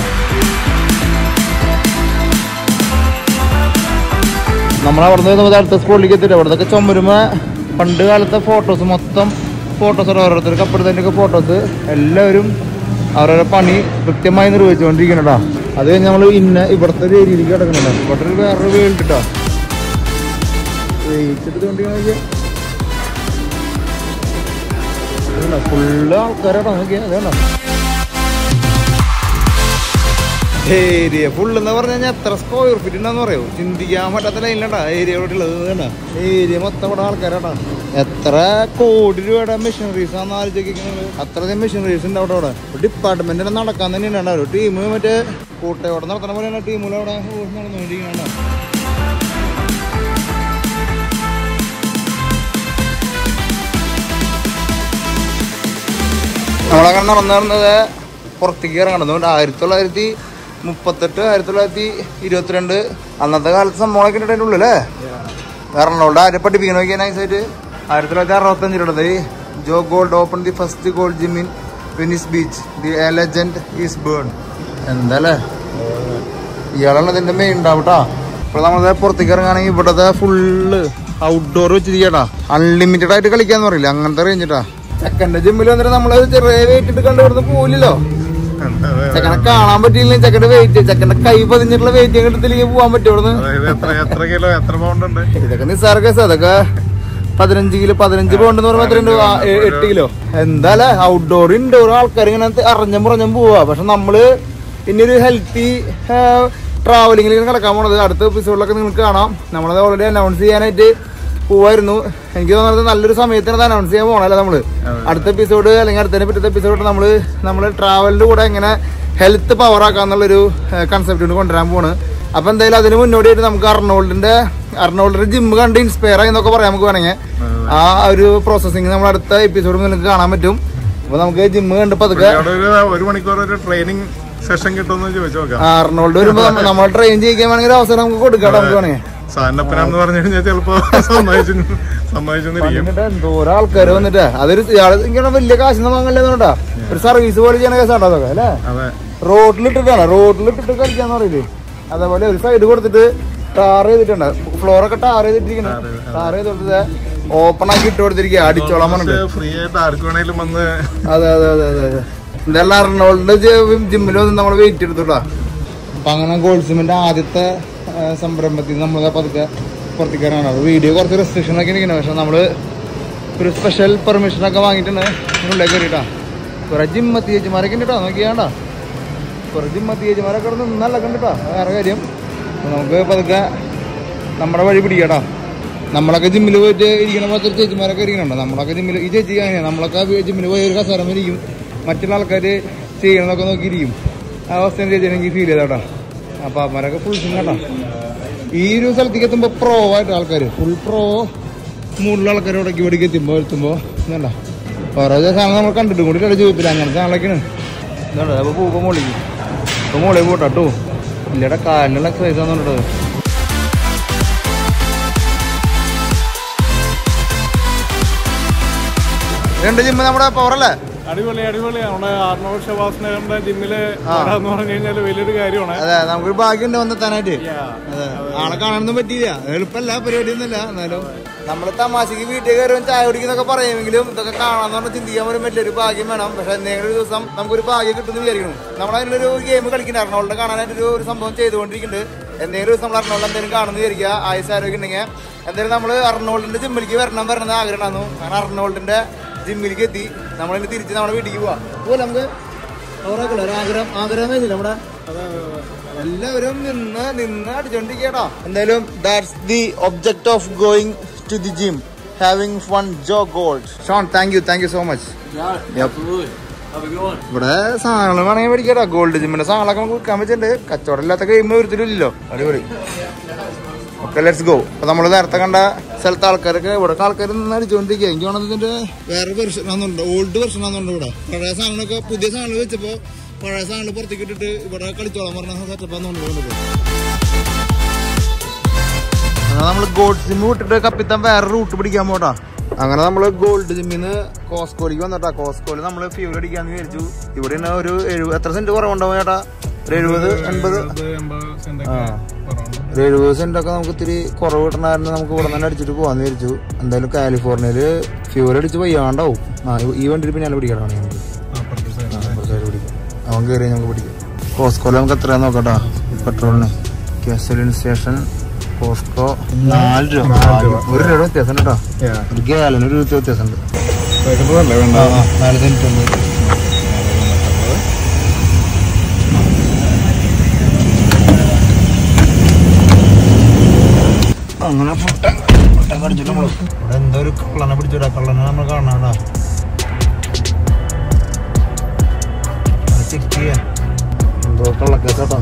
നമ്മളവിടെ നിന്ന് അടുത്ത സ്കൂളിലേക്ക് എത്തിയിട്ട് അവിടത്തൊക്കെ ചുമരുമ പണ്ട് കാലത്തെ ഫോട്ടോസ് മൊത്തം ഫോട്ടോസ് ഓരോരുത്തർ കപ്പെടുത്തതിൻ്റെയൊക്കെ ഫോട്ടോസ് എല്ലാവരും അവരവരുടെ പണി കൃത്യമായി നിർവഹിച്ചുകൊണ്ടിരിക്കണടാ അത് കഴിഞ്ഞ് നമ്മൾ ഇന്ന ഇവിടുത്തെ ഒരു ഏരിയയിലേക്ക് കിടക്കണല്ലോ ഇവിടെ ഒരു വേറൊരു വേൾഡ് കേട്ടോ വെയിച്ചെടുത്തുകൊണ്ടിരിക്കണ ഫുള്ള് ആൾക്കാരാട്ടോ നോക്കിയാ അതേണ്ട ഏരിയ ഫുൾ എന്ന് പറഞ്ഞു കഴിഞ്ഞാൽ എത്ര സ്ക്വയർ ഫീറ്റ് ഉണ്ടെന്ന് പറയൂ ചിന്തിക്കാൻ പറ്റാത്ത ലൈനിലണ്ടാ ഏരിയ ഇവിടെ ഉള്ളത് വേണ്ട ഏരിയ മൊത്തം ഇവിടെ ആൾക്കാരാട്ടാ എത്ര കോടി രൂപയുടെ മെഷീനറീസ് ആണെന്ന് ആലോചിക്കുന്നത് അത്രയും മെഷീനറീസ് ഉണ്ട് അവിടെ അവിടെ ഡിപ്പാർട്ട്മെന്റ് നടക്കാൻ തന്നെയാണ് ഉണ്ടാവും ഒരു ടീം മറ്റേ കൂട്ടയോടെ നടത്തണ പോലെയാണ് ടീമിൽ അവിടെ നടന്നുകൊണ്ടിരിക്കുന്നുണ്ടോ നമ്മളങ്ങനെ നടന്നു നടന്നത് പുറത്തേക്ക് ഇറങ്ങണത് ആയിരത്തി തൊള്ളായിരത്തി മുപ്പത്തെട്ട് ആയിരത്തി തൊള്ളായിരത്തി ഇരുപത്തിരണ്ട് അന്നത്തെ കാലത്ത് സംഭവങ്ങളൊക്കെ ഉണ്ട് അതിൻ്റെ ഉള്ളിലേ എറണാകുളം ആരെ പഠിപ്പിക്കണം നോക്കിയാൽ നൈസായിട്ട് ആയിരത്തി തൊള്ളായിരത്തി അറുപത്തഞ്ചിലുള്ളത് Joe Gold open the first Gold gym in Venice beach the legend is born എന്താല്ലേ ഇയാളാണ് ഇതിന്റെ മെയിൻ ഉണ്ടാവട്ടാ ഇപ്പോൾ നമ്മളത് പുറത്തേക്ക് ഇറങ്ങുകയാണെങ്കിൽ ഇവിടത്തെ ഫുള്ള് ഔട്ട്ഡോർ വെച്ചിരിക്കട്ടാ അൺലിമിറ്റഡ് ആയിട്ട് കളിക്കാന്ന് പറയില്ല അങ്ങനത്തെ റേഞ്ചിട്ടാ ചെക്കന്റെ ജിമ്മിൽ വന്നിട്ട് നമ്മളത് ചെറിയ വെയിറ്റ് ഇട്ട് കണ്ടു ഇവിടുന്ന് പോലില്ലോ ചെക്കനെ കാണാൻ പറ്റിയില്ലെങ്കിൽ ചെക്കന്റെ വെയിറ്റ് ചെക്കന്റെ കൈ പതിഞ്ഞിട്ടുള്ള വെയിറ്റ് എടുത്തില്ലെങ്കിൽ പോകാൻ പറ്റും ഇവിടുന്ന് അതായത് എത്ര എത്ര കിലോ എത്ര പൗണ്ട് ഉണ്ട് ഇതൊക്കെ നിസ്സാര കേസ് അതൊക്കെ പതിനഞ്ച് കിലോ പതിനഞ്ച് പൗണ്ട് എന്ന് പറയുമ്പോൾ എത്രയുണ്ട് ആ, ഏ- എട്ട് കിലോ എന്താല്ലേ ഔട്ട്ഡോർ ഇൻഡോർ ആൾക്കാർ ഇങ്ങനെ അറിഞ്ഞും പറഞ്ഞും പോവാ പക്ഷെ നമ്മള് ഇനി ഒരു ഹെൽത്തി ട്രാവലിംഗിൽ ഇങ്ങനെ കിടക്കാൻ പോണത് അടുത്ത എപ്പിസോഡിലൊക്കെ നിങ്ങൾക്ക് കാണാം നമ്മളത് ഓൾറെഡി അനൗൺസ് ചെയ്യാനായിട്ട് പോവായിരുന്നു എനിക്ക് തോന്നുന്നത് നല്ലൊരു സമയത്തിന് അനൗൺസ് ചെയ്യാൻ പോകണല്ലേ നമ്മള് അടുത്ത എപ്പിസോഡ് അല്ലെങ്കിൽ അടുത്തതിനെ പറ്റത്തെ എപ്പിസോഡ് നമ്മള് നമ്മള് ട്രാവലിന്റെ കൂടെ എങ്ങനെ ഹെൽത്ത് പവർ ആക്കാന്നുള്ളൊരു കൺസെപ്റ്റ് കൊണ്ടുവരാൻ പോണ് അപ്പൊ എന്തായാലും അതിന് മുന്നോടിയായിട്ട് നമുക്ക് അർണോൾഡിന്റെ അർണോൾഡിന്റെ ജിം കണ്ട് ഇൻസ്പയർ ആയി എന്നൊക്കെ പറയാം നമുക്ക് വേണമെങ്കിൽ ആ ഒരു പ്രോസസ്സിങ് നമ്മൾ അടുത്ത എപ്പിസോഡിൽ നിങ്ങൾക്ക് കാണാൻ പറ്റും അപ്പൊ നമുക്ക് ജിമ്മ് കണ്ട് പതുക്കെ അവിടെ ഒരു ഒരു മണിക്കൂർ ഒരു ട്രെയിനിങ് സെഷൻ കിട്ടുമെന്ന് ചോദിച്ചു നോക്കാം ആർണോൾഡ് വരുമ്പോ നമ്മ- നമ്മൾ ട്രെയിൻ ചെയ്യിക്കാൻ വേണമെങ്കിൽ ഒരു അവസരം നമുക്ക് കൊടുക്കാം നമുക്ക് വേണമെങ്കിൽ സാറിനപ്പനാന്ന് പറഞ്ഞു കഴിഞ്ഞാൽ ചിലപ്പോ സമ്മതിച്ചു സമ്മതിച്ചെന്നിരിക്കും എന്നിട്ട് എന്തോരം ആൾക്കാർ വന്നിട്ട് അതൊരു ഇയാള് ഇങ്ങനെ വലിയ കാശൊന്നും വാങ്ങല്ലേ ഒരു സർവീസ് പോലെ ചെയ്യുന്ന കേസാട്ടോ അതൊക്കെ അല്ലേ അതെ റോഡിലിട്ടിട്ടാണ് റോഡിലിട്ടിട്ട് കളിക്കാന്ന് പറയില്ലേ അതേപോലെ ഒരു സൈഡ് കൊടുത്തിട്ട് ടാർ ചെയ്തിട്ടുണ്ട് ഫ്ലോറൊക്കെ ടാർ ചെയ്തിട്ടിരിക്കണ ടാർ ചെയ്ത് കൊടുത്തത് ഓപ്പൺ ആക്കി ഇട്ട് കൊടുത്തിരിക്കുക അടിച്ചോളാൻ പറഞ്ഞിട്ട് ഫ്രീ ആയിട്ട് ആർക്ക് വേണേലും വന്ന് അതെ അതെ അതെ അതെ അതെ എന്തായാലും അർണോൾഡിന്റെ ജിമ്മിൽ വന്ന് നമ്മൾ വെയിറ്റ് എടുത്തുട്ടാ അപ്പൊ അങ്ങനെ ഗോൾസിമിന്റെ ആദ്യത്തെ ആ, സംരംഭത്തിൽ നമ്മൾ പതുക്കെ പുറത്തേക്ക് ഇറങ്ങണം വീഡിയോ കുറച്ച് റെസ്ട്രിക്ഷൻ ഒക്കെ ഇരിക്കണം പക്ഷെ നമ്മള് ഒരു സ്പെഷ്യൽ പെർമിഷൻ ഒക്കെ വാങ്ങിയിട്ടുണ്ട് ഉള്ളിലേക്ക് കയറിയിട്ടാ കുറെ ജിമ്മത്തി ചേച്ചിമാരൊക്കെ ഉണ്ട് കേട്ടോ നോക്കിയാണ്ടാ കുറെ ജിമ്മത്തി ചേച്ചിമാരൊക്കെ ഇവിടെ നിന്നല്ല കണ്ടിട്ടാ വേറെ കാര്യം അപ്പൊ നമുക്ക് പതുക്കെ നമ്മുടെ വഴി പിടിക്കട്ടാ നമ്മളൊക്കെ ജിമ്മിൽ പോയിട്ട് ഇരിക്കണ പോലത്തെ ചേച്ചിമാരൊക്കെ ഇരിക്കണുണ്ടോ നമ്മളൊക്കെ ജിമ്മിൽ ഈ ചേച്ചി അങ്ങനെയാണ് നമ്മളൊക്കെ ജിമ്മിൽ പോയി ഒരു കസേരം ഇരിക്കും മറ്റുള്ള ആൾക്കാർ ചെയ്യണതൊക്കെ നോക്കിയിരിക്കും ആ അവസ്ഥ ചേച്ചി എനിക്ക് ഫീൽ ചെയ്താട്ടാ അപ്പൊ അവന്മാരൊക്കെ ഫുൾ സിംഗാട്ടാ ഈ ഒരു സ്ഥലത്തേക്ക് എത്തുമ്പോ പ്രോ ആയിട്ട് ആൾക്കാർ ഫുൾ പ്രോ മൂടുള്ള ആൾക്കാർ ഇവിടേക്ക് ഇവിടേക്ക് എത്തുമ്പോ എത്തുമ്പോ ഇതണ്ട ഓരോ സാധനം നമ്മൾ കണ്ടിട്ടും കൂടി കളി ജീവിതത്തിൽ അങ്ങനെ സാധനങ്ങളൊക്കെയാണ് ഇതാണ് അപ്പൊ പോകുമ്പോ മോളിക്ക് ഇപ്പൊ മോളെ പോട്ടാട്ടോ ഇല്ലടാ കാലിനുള്ള എക്സസൈസ് ആണെന്നുണ്ടോ രണ്ട് ജിമ്മ് നമ്മുടെ പവറല്ലേ അടിപൊളി അടിപൊളി നമ്മുടെ ആർണവ് ഷവാസ്നഗറിന്റെ ജിമ്മില് എന്ന് പറഞ്ഞു കഴിഞ്ഞാൽ വലിയൊരു കാര്യമാണ് അതെ നമുക്കൊരു ഭാഗ്യമുണ്ട് വന്നെത്താനായിട്ട് അതെ ആളെ കാണാനൊന്നും പറ്റിയില്ല എളുപ്പമല്ല പരിപാടി ഒന്നുമില്ല എന്നാലും നമ്മള് തമാശക്ക് വീട്ടിൽ കയറും ചായ കുടിക്കുന്നൊക്കെ പറയുമെങ്കിലും ഇതൊക്കെ കാണാന്ന് പറഞ്ഞാൽ ചിന്തിക്കാൻ പോലും പറ്റില്ല ഒരു ഭാഗ്യം വേണം പക്ഷെ എന്തെങ്കിലും ഒരു ദിവസം നമുക്കൊരു ഭാഗ്യം കിട്ടുമെന്ന് വിചാരിക്കണം നമ്മൾ അതിനൊരു ഗെയിം കളിക്കുന്ന അർണോളിനെ കാണാനായിട്ട് ഒരു ഒരു സംഭവം ചെയ്തുകൊണ്ടിരിക്കുന്നുണ്ട് എന്തെങ്കിലും ഒരു ദിവസം നമ്മൾ അർണോളിൽ എന്തെങ്കിലും കാണുന്ന വിചാരിക്കുക ആയുസ് ആരോഗ്യം ഉണ്ടെങ്കിൽ എന്തായാലും നമ്മൾ അർണോളിന്റെ ജിമ്മിലേക്ക് വരണം വരണം ആഗ്രഹമായിരുന്നു കാരണം അർണോളിന്റെ ജിമ്മിലേക്ക് എത്തി നമ്മളിനി തിരിച്ച് നമ്മുടെ വീട്ടിലേക്ക് പോവാം പോലെ നമുക്ക് ഓരോക്കല്ലോ ഒരു ആഗ്രഹം ആഗ്രഹം വെച്ചില്ല നമ്മുടെ എല്ലാവരും നിന്ന് നിന്ന് അടിച്ചോണ്ടിരിക്കട്ടോ എന്തായാലും that's the object of going to the gym having fun Joe Gold Shawn thank you thank you so much ഇവിടെ സാധനങ്ങൾ വേണമെങ്കിൽ മേടിക്കട്ടോ ഗോൾഡ് ജിമ്മിന്റെ സാധനങ്ങളൊക്കെ നമുക്ക് വിൽക്കാൻ പറ്റുന്നുണ്ട് കച്ചവടം ഇല്ലാത്ത കഴിയുമ്പോൾ ഒരുത്തിരില്ലല്ലോ അടിപൊളി ഓക്കെ ലെറ്റ്സ് ഗോ അപ്പൊ നമ്മൾ നേരത്തെ കണ്ട സ്ഥലത്തെ ആൾക്കാരൊക്കെ ഇവിടെ ആൾക്കാർ നിന്ന് അടിച്ചുകൊണ്ടിരിക്കുക എനിക്ക് തോന്നുന്നത് ഇതിന്റെ വേറെ വെർഷൻ ആണെന്നുണ്ട് ഓൾഡ് വെർഷൻ ആണെന്നുണ്ട് ഇവിടെ പഴയ സാധനങ്ങളൊക്കെ പുതിയ സാധനങ്ങൾ വെച്ചപ്പോ പഴയ സാധനങ്ങൾ പുറത്തേക്ക് ഇട്ടിട്ട് ഇവിടെ കളിച്ചോളാൻ പറഞ്ഞ സെറ്റപ്പ് ആണെന്നുണ്ട് അങ്ങനെ നമ്മൾ ഗോൾഡ് സിം വിട്ടിട്ട് കപ്പിത്താൻ വേറെ റൂട്ട് പിടിക്കാൻ പോട്ടാ അങ്ങനെ നമ്മൾ ഗോൾഡ് ജിമ്മിന്ന് കോസ്കോയിലേക്ക് വന്നിട്ടാ കോസ്കോയിൽ നമ്മൾ ഫ്യൂൽ അടിക്കാന്ന് വിചാരിച്ചു ഇവിടെ തന്നെ ഒരു എഴുപത് എത്ര സെന്റ് കുറവുണ്ടാവും ചേട്ടാ ഒരു എഴുപത് എൺപത് ആ. ഒരു എഴുപത് സെന്റ് ഒക്കെ നമുക്ക് ഇത്തിരി കുറവ് കിട്ടണമായിരുന്നു നമുക്ക് ഇവിടെ തന്നെ അടിച്ചിട്ട് പോവാന്ന് വിചാരിച്ചു എന്തായാലും കാലിഫോർണിയയില് ഫ്യൂൽ അടിച്ച് വയ്യാണ്ടാവും ആ ഈ- ഈ വണ്ടിയിൽ പിന്നെ പിടിക്കണം നമുക്ക് അപ്പുറത്തെ side പിടിക്കാം അവൻ കയറി നമുക്ക് പിടിക്കാം കോസ്കോയിൽ നമുക്ക് എത്രയാന്ന് നോക്കട്ടാ പെട്രോളിന് ഗ്യാസോലിൻ സ്റ്റേഷൻ കോസ്കോ നാല് രൂപ നാല് രൂപ. ഒരു രൂപ വ്യത്യാസം കേട്ടോ ഒരു ഗ്യാലന് ഒരു രൂപ വ്യത്യാസം ഉണ്ട് വേണ്ട നാല് സെന്റ് ഉണ്ട് അങ്ങനെ ഫുട്ട ഫുട്ടൊക്കെ അടിച്ചിട്ട് നമ്മള് ഇവിടെ എന്തോ ഒരു കള്ളനെ പിടിച്ചിടാ കള്ളനെ നമ്മൾ കാണാടാ ചെക്ക് ചെയ്യാ എന്തോ കള്ളക്കേട്ടോ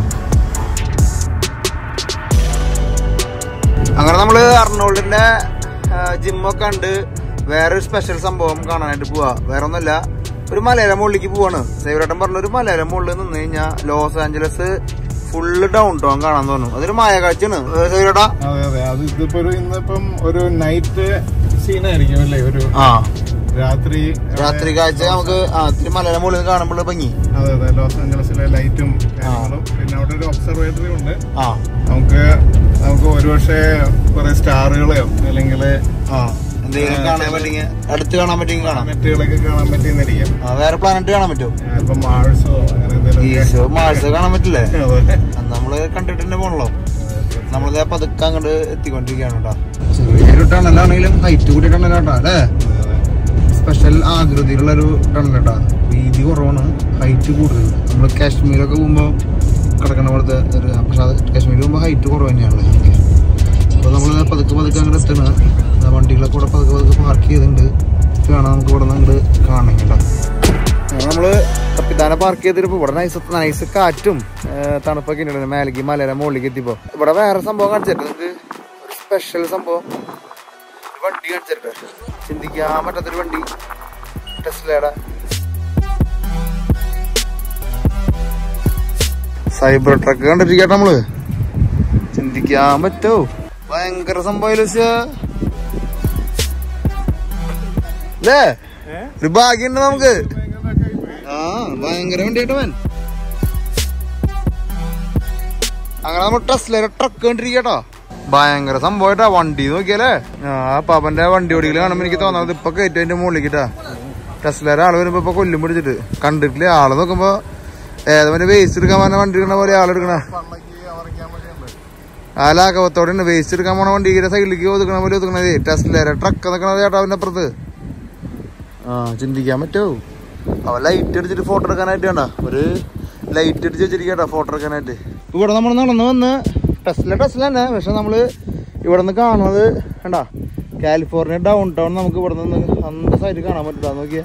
അങ്ങനെ നമ്മള് അർണോൾഡിന്റെ ജിമ്മൊക്കെ കണ്ട് വേറൊരു സ്പെഷ്യൽ സംഭവം കാണാനായിട്ട് പോവാ വേറെ ഒന്നുമില്ല ഒരു മലയാള മുകളിലേക്ക് പോവാണ് സൈവരേട്ടൻ പറഞ്ഞ ഒരു മലയാള മുകളിൽ നിന്ന് കഴിഞ്ഞാൽ Los Angeles full downtown കാണാൻ തോന്നും അതൊരു മായ കാഴ്ചയാണ് സൈവരേട്ടാ അതെ അതെ അത് ഇതിപ്പോ ഒരു ഇന്നിപ്പം ഒരു നൈറ്റ് സീനായിരിക്കും അല്ലേ ഒരു ആ രാത്രി രാത്രി കാഴ്ച നമുക്ക് ആ ഇത്തിരി മലയാള മുകളിൽ നിന്ന് കാണുമ്പോൾ ഭംഗി അതെ അതെ ലോസ് ആഞ്ചലസിലെ ലൈറ്റും കാര്യങ്ങളും പിന്നെ അവിടെ ഒരു ഒബ്സർവേറ്ററി ഉണ്ട് ആ നമുക്ക് നമുക്ക് ഒരുപക്ഷെ കുറെ സ്റ്റാറുകളെയോ അല്ലെങ്കിൽ ആ എന്തെങ്കിലും കാണാൻ പറ്റിയെങ്കിൽ അടുത്ത് കാണാൻ പറ്റിയെങ്കിൽ കാണാം പ്ലാനറ്റുകളൊക്കെ കാണാൻ പറ്റിയെന്നിരിക്കും ആ, വേറെ പ്ലാനറ്റ് കാണാൻ പറ്റുമോ ഇപ്പൊ മാഴ്സോ അങ്ങനെ എന്തെങ്കിലും ഈശോ മാഴ്സ് കാണാൻ പറ്റില്ലേ അതെ അത് നമ്മള് കണ്ടിട്ട് തന്നെ പോണല്ലോ നമ്മളിതേ പതുക്കെ അങ്ങോട്ട് എത്തിക്കൊണ്ടിരിക്കുകയാണ് കേട്ടോ ചെറിയൊരു ടണലാണെങ്കിലും ഹൈറ്റ് കൂടിയ ടണലാട്ടോ അല്ലേ സ്പെഷ്യൽ ആകൃതിയിലുള്ള ഒരു ടണലാട്ടാ വീതി കുറവാണ് ഹൈറ്റ് കൂടുതൽ നമ്മൾ കാശ്മീരൊക്കെ പോകുമ്പോൾ കിടക്കണ പോലത്തെ ഒരു പക്ഷെ അത് കാശ്മീരിൽ പോകുമ്പോൾ ഹൈറ്റ് കുറവ് തന്നെയാണ് അപ്പോൾ നമ്മൾ പതുക്കെ പതുക്കെ അങ്ങോട്ട് എത്തണം ആ വണ്ടികളൊക്കെ കൂടെ പതുക്കെ പതുക്കെ പാർക്ക് ചെയ്തിട്ടുണ്ട് ഇത് കാണാം നമുക്ക് ഇവിടെ നിന്ന് അങ്ങോട്ട് കാണണം കേട്ടോ നമ്മള് കപ്പിത്താനെ പാർക്ക് ചെയ്തിട്ട് ഇവിടെ നൈസ് നൈസ് കാറ്റും ഏഹ് തണുപ്പൊക്കെ ഉണ്ട് മേലേക്ക് മലയുടെ മുകളിലേക്ക് എത്തിയപ്പോ ഇവിടെ വേറെ സംഭവം കാണിച്ചിട്ട് നിങ്ങൾക്ക് ഒരു സ്പെഷ്യൽ സംഭവം ഒരു വണ്ടി കാണിച്ചിട്ട് ചിന്തിക്കാൻ പറ്റാത്തൊരു വണ്ടി ടെസ്ലയുടെ സൈബർ ട്രക്ക് കണ്ടിരിക്കട്ടെ നമ്മള് ചിന്തിക്കാൻ പറ്റോ ഭയങ്കര സംഭവം അല്ലേ ഒരു ഭാഗ്യമുണ്ട് നമുക്ക് ആ ഭയങ്കര വണ്ടിയായിട്ട് അവൻ അങ്ങനെ നമ്മൾ ടെസ്ലയുടെ ട്രക്ക് കണ്ടിരിക്കട്ടോ ഭയങ്കര സംഭവമായിട്ടാ വണ്ടി നോക്കിയാലേ ആ പാപ്പന്റെ വണ്ടി ഓടിക്കല് കാണുമ്പോ എനിക്ക് തോന്നുന്നത് ഇപ്പൊ കയറ്റും അതിന്റെ മുകളിലേക്കിട്ടാ ടെസ്ലയുടെ ആള് വരുമ്പോ ഇപ്പൊ കൊല്ലും പിടിച്ചിട്ട് കണ്ടിട്ടില്ലേ ആള് നോക്കുമ്പോ ഏതവന്റെ വേസ്റ്റ് എടുക്കാൻ പറഞ്ഞ വണ്ടി എടുക്കണ പോലെ ആളെടുക്കണ ആ ലാഘവത്തോടെ ഉണ്ട് വേസ്റ്റ് എടുക്കാൻ പോണ വണ്ടി സൈഡിലേക്ക് ഒതുക്കണ പോലെ ഒതുക്കണത് ടെസ്ലയുടെ ട്രക്ക് നിക്കണത് ചേട്ടാ അവന്റെ അപ്പുറത്ത് ആ ചിന്തിക്കാൻ പറ്റുമോ അവൻ ലൈറ്റ് അടിച്ചിട്ട് ഫോട്ടോ എടുക്കാനായിട്ട് വേണ്ട ഒരു ലൈറ്റ് അടിച്ച് വെച്ചിരിക്കട്ടാ ഫോട്ടോ എടുക്കാനായിട്ട് ഇവിടെ നമ്മൾ നടന്നു വന്ന് ടെസ്ല ടെസ്ല തന്നെ പക്ഷെ നമ്മള് ഇവിടെ നിന്ന് കാണുന്നത് കണ്ടാ കാലിഫോർണിയ ഡൗൺ ടൗൺ നമുക്ക് ഇവിടെ നിന്ന് അന്തസ്സായിട്ട് കാണാൻ പറ്റില്ല നോക്കിയാ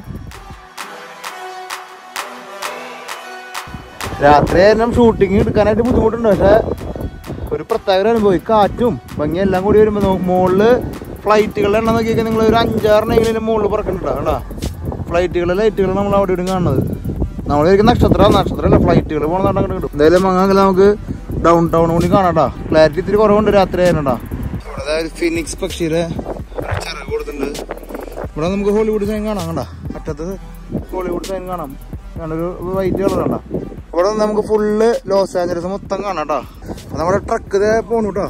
രാത്രി ആയിരുന്നു ഷൂട്ടിങ് എടുക്കാനായിട്ട് ബുദ്ധിമുട്ടുണ്ട് പക്ഷെ ഒരു പ്രത്യേക അനുഭവം ഈ കാറ്റും ഭംഗി എല്ലാം കൂടി വരുമ്പോൾ നോ- മുകളില് ഫ്ലൈറ്റുകളുടെ എണ്ണം നോക്കിയൊക്കെ നിങ്ങൾ ഒരു അഞ്ചാറിനെങ്കിലും മുകളിൽ പറക്കണ്ടാ കേട്ടാ ഫ്ലൈറ്റുകളുടെ ലൈറ്റുകൾ നമ്മൾ അവിടെ ഇവിടെ കാണുന്നത് നമ്മൾ ശരിക്കും നക്ഷത്രം നക്ഷത്രമല്ല ഫ്ലൈറ്റുകൾ പോകണ നടക്കാൻ കിട്ടും എന്തായാലും അങ്ങനെ നമുക്ക് ഡൗൺ ടൗൺ കൂടി കാണാട്ടാ ക്ലാരിറ്റി ഇത്തിരി കുറവുണ്ട് രാത്രി ആയിരുന്നാ ഇവിടെ ഒരു ഫിനിക്സ് പക്ഷിയുടെ ചിറക് കൊടുത്തിട്ടുണ്ട് ഇവിടെ നമുക്ക് ഹോളിവുഡ് സൈൻ കാണാം കണ്ടാ അറ്റത്ത് ഹോളിവുഡ് സൈൻ കാണാം ഒരു വൈറ്റ് കളർ കണ്ടാ ഇവിടെ നിന്ന് നമുക്ക് ഫുള്ള് ലോസ് ആഞ്ചലസ് മൊത്തം കാണാം കേട്ടോ നമ്മുടെ ട്രക്ക് ഇതേ പോണു കേട്ടോ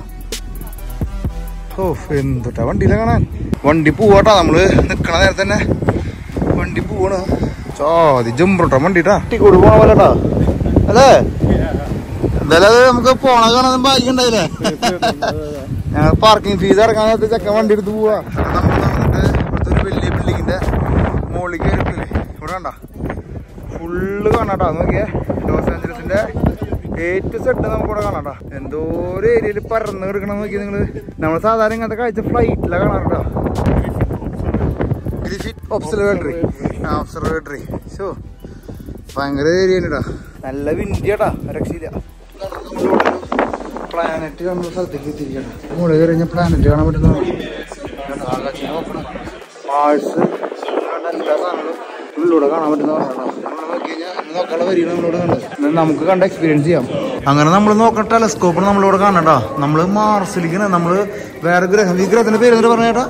ഓ എന്തുട്ടാ വണ്ടിയിലെ കാണാൻ വണ്ടി പോവാട്ടോ നമ്മള് നിക്കണ നേരത്തെ തന്നെ വണ്ടി പോവാണ് ചോദി ജുംബ്രോട്ടോ വണ്ടിട്ടാ കൂടി പോണ പോലെ കേട്ടോ അല്ലേ എന്തായാലും അത് നമുക്ക് പോണ കാണാൻ ഭാഗ്യണ്ടായില്ലേ ഞങ്ങൾ പാർക്കിംഗ് ഫീസ് അടക്കാൻ നേരത്തെ ചെക്കൻ വണ്ടി എടുത്ത് പോവാ നമ്മൾ നടന്നിട്ട് ഇവിടുത്തെ ഒരു വലിയ ബിൽഡിങ്ങിന്റെ മുകളിൽ കയറിയിട്ടില്ലേ ഇവിടെ കണ്ട ഫുള്ള് കാണാട്ടാ നോക്കിയേ ലോസ് ആഞ്ചലസിന്റെ ഏറ്റവും സെറ്റ് നമുക്കിവിടെ കാണാട്ടാ എന്തോ ഒരു ഏരിയയിൽ പരന്ന് കിടക്കണം നോക്കി നിങ്ങള് നമ്മൾ സാധാരണ ഇങ്ങനത്തെ കാഴ്ച ഫ്ലൈറ്റിലാണ് കാണാറുണ്ടോ ഗ്രിഫിറ്റ് ഒബ്സർവേറ്ററി ആ ഒബ്സർവേറ്ററി ഷോ ഭയങ്കര ഏരിയ ഉണ്ടാ നല്ല വിൻഡിയാട്ടാ രക്ഷയില്ല പ്ലാനറ്റ് കാണുന്ന സ്ഥലത്തേക്ക് എത്തിയിരിക്കണം മുകളിൽ കയറി കഴിഞ്ഞാൽ പ്ലാനറ്റ് കാണാൻ പറ്റുന്ന ആകാശം നോക്കണം മാഴ്സ് എല്ലാ സാധനങ്ങളും ഉള്ളിലൂടെ കാണാൻ പറ്റുന്ന നോക്കാനുള്ള വരിക നമ്മളിവിടെ കണ്ടത് നമുക്ക് കണ്ട എക്സ്പീരിയൻസ് ചെയ്യാം അങ്ങനെ നമ്മൾ നോക്കണ ടെലസ്കോപ്പ് നമ്മളിവിടെ കാണണ്ടാ നമ്മള് മാർസിലേക്ക് നമ്മള് വേറെ ഗ്രഹം ഈ ഗ്രഹത്തിന്റെ പേര് എന്നിട്ട് പറഞ്ഞേട്ടാ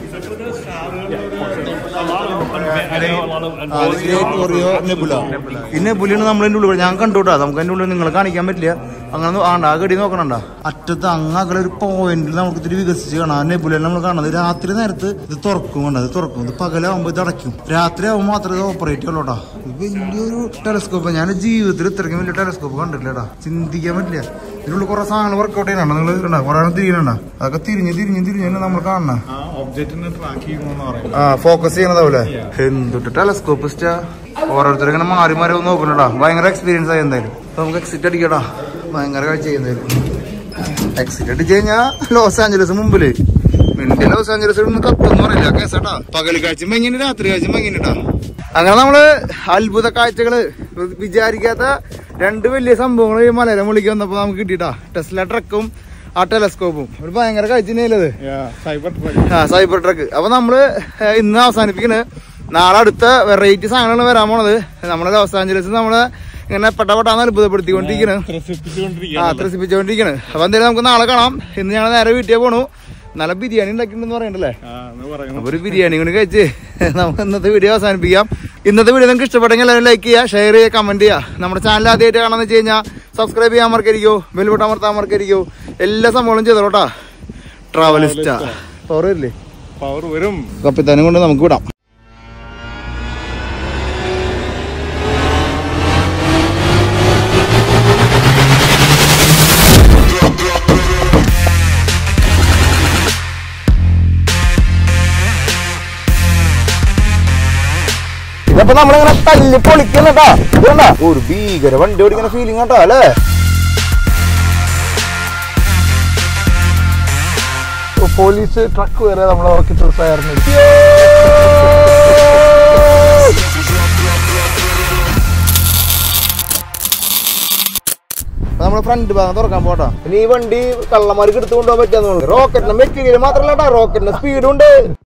ഈ നെബുലിയാണ് നമ്മൾ അതിന്റെ ഉള്ളിൽ ഞാൻ കണ്ടുട്ടാ നമുക്ക് അതിന്റെ ഉള്ളിൽ നിങ്ങളെ കാണിക്കാൻ പറ്റില്ല അങ്ങനെ ആണ്ട ആ ഗടി നോക്കണണ്ട അറ്റത്ത് അങ്ങ് അകലെ ഒരു പോയിന്റിൽ നമുക്ക് ഇത്തിരി വികസിച്ച് കാണാം ആ നെബുലിനെ നമ്മൾ കാണുന്നത് രാത്രി നേരത്ത് ഇത് തുറക്കും കണ്ടത് ഇത് തുറക്കും ഇത് പകലാവുമ്പോ ഇത് അടയ്ക്കും രാത്രി ആവുമ്പോൾ മാത്രമേ ഇത് ഓപ്പറേറ്റ് ചെയ്യുള്ളൂട്ടാ ഇത് വലിയൊരു ടെലസ്കോപ്പ് ഞാൻ ജീവിതത്തിൽ ഇത്രയ്ക്കും വലിയ ടെലസ്കോപ്പ് കണ്ടിട്ടില്ലടാ ചിന്തിക്കാൻ പറ്റില്ല ഇതിനുള്ള കുറെ സാധനങ്ങൾ വർക്കൗട്ട് ചെയ്യണം നിങ്ങൾ കണ്ട കുറെ തിരിയണ അതൊക്കെ തിരിഞ്ഞ് തിരിഞ്ഞ് തിരിഞ്ഞ് നമ്മൾ കാണണ ആ ഒബ്ജക്റ്റിനെ ട്രാക്ക് ചെയ്യുന്നു പറയും ആ ഫോക്കസ് ചെയ്യണതാവൂലേ എന്തുട്ട് ടെലസ്കോപ്പിസ്റ്റ ഓരോരുത്തർ ഇങ്ങനെ മാറി മാറി ഒന്ന് നോക്കണടാ ഭയങ്കര എക്സ്പീരിയൻസ് ആയി എന്തായാലും അപ്പൊ നമുക്ക് എക്സിറ്റ് അടിക്കടാ ഭയങ്കര കാഴ്ച എന്തായാലും എക്സിറ്റ് അടിച്ചു കഴിഞ്ഞാ ലോസ് ആഞ്ചലസ് മുമ്പില് മിണ്ടി ലോസ് ആഞ്ചലസ് ഒന്ന് കത്തെന്ന് പറയില്ല കേസാട്ടാ പകൽ കാഴ്ച മങ്ങിന് രാത്രി കാഴ്ച മങ്ങിട്ടാ അങ്ങനെ നമ്മള് അത്ഭുത കാഴ്ചകള് വിചാരിക്കാത്ത രണ്ട് വലിയ സംഭവങ്ങൾ ഈ മലയാളം വിളിക്ക് വന്നപ്പോ നമുക്ക് കിട്ടിട്ടാ ടെസ്ല ട്രക്കും ആ ടെലസ്കോപ്പും ഒരു ഭയങ്കര കാഴ്ച തന്നെയല്ലേ സൈബർ ആ സൈബർ ട്രക്ക് അപ്പൊ നമ്മള് ഏഹ്, ഇന്ന് അവസാനിപ്പിക്കുന്നത് നാളെ അടുത്ത വെറൈറ്റി സാധനങ്ങൾ വരാൻ പോണത് നമ്മുടെ ലോസ് ആഞ്ചലസ് നമ്മള് ഇങ്ങനെ പെട്ടപ്പെട്ടാന്ന് അത്ഭുതപ്പെടുത്തിക്കൊണ്ടിരിക്കണ് ആ ത്രസിപ്പിച്ചുകൊണ്ടിരിക്കുകയാണ് ത്രസിപ്പിച്ചുകൊണ്ടിരിക്കണ് അപ്പൊ എന്തായാലും നമുക്ക് നാളെ കാണാം ഇന്ന് ഞങ്ങൾ നേരെ വീട്ടിൽ പോണു നല്ല ബിരിയാണി ഉണ്ടാക്കിയിട്ടുണ്ടെന്ന് പറയണ്ടല്ലേ ആ എന്ന് പറയുന്നു അപ്പൊ ഒരു ബിരിയാണി കൂടി കഴിച്ച് നമുക്ക് ഇന്നത്തെ വീഡിയോ അവസാനിപ്പിക്കാം ഇന്നത്തെ വീഡിയോ നിങ്ങൾക്ക് ഇഷ്ടപ്പെട്ടെങ്കിൽ എല്ലാവരും ലൈക്ക് ചെയ്യുക ഷെയർ ചെയ്യുക കമന്റ് ചെയ്യുക നമ്മുടെ ചാനൽ ആദ്യമായിട്ട് കാണാന്ന് വെച്ച് കഴിഞ്ഞാൽ സബ്സ്ക്രൈബ് ചെയ്യാൻ മറക്കരിക്കോ ബെൽബട്ട അമർത്താൻ മറക്കരിക്കോ എല്ലാ സംഭവങ്ങളും ചെയ്തോട്ടാ ട്രാവലിസ്റ്റ ഓർമ്മയില്ലേ പവർ വരും കപ്പിത്താനും കൊണ്ട് നമുക്ക് വിടാം ഇതപ്പോ നമ്മളിങ്ങനെ തല്ലി പൊളിക്കുന്നട്ടാ ഇതുണ്ടാ ഒരു ഭീകര വണ്ടി ഓടിക്കുന്ന ഫീലിംഗ് കേട്ടോ അല്ലേ പോലീസ് ട്രക്ക് വരെ നമ്മളെ നോക്കി തയ്യാറുണ്ട് നമ്മള് ഫ്രണ്ട് ഭാഗം തുറക്കാൻ പോട്ടാ ഇനി ഈ വണ്ടി കള്ളന്മാർക്ക് എടുത്തു കൊണ്ടുപോകാൻ പറ്റാന്ന് റോക്കറ്റിന്റെ മെറ്റീരിയൽ മാത്രമല്ല റോക്കറ്റിന്റെ സ്പീഡും ഉണ്ട്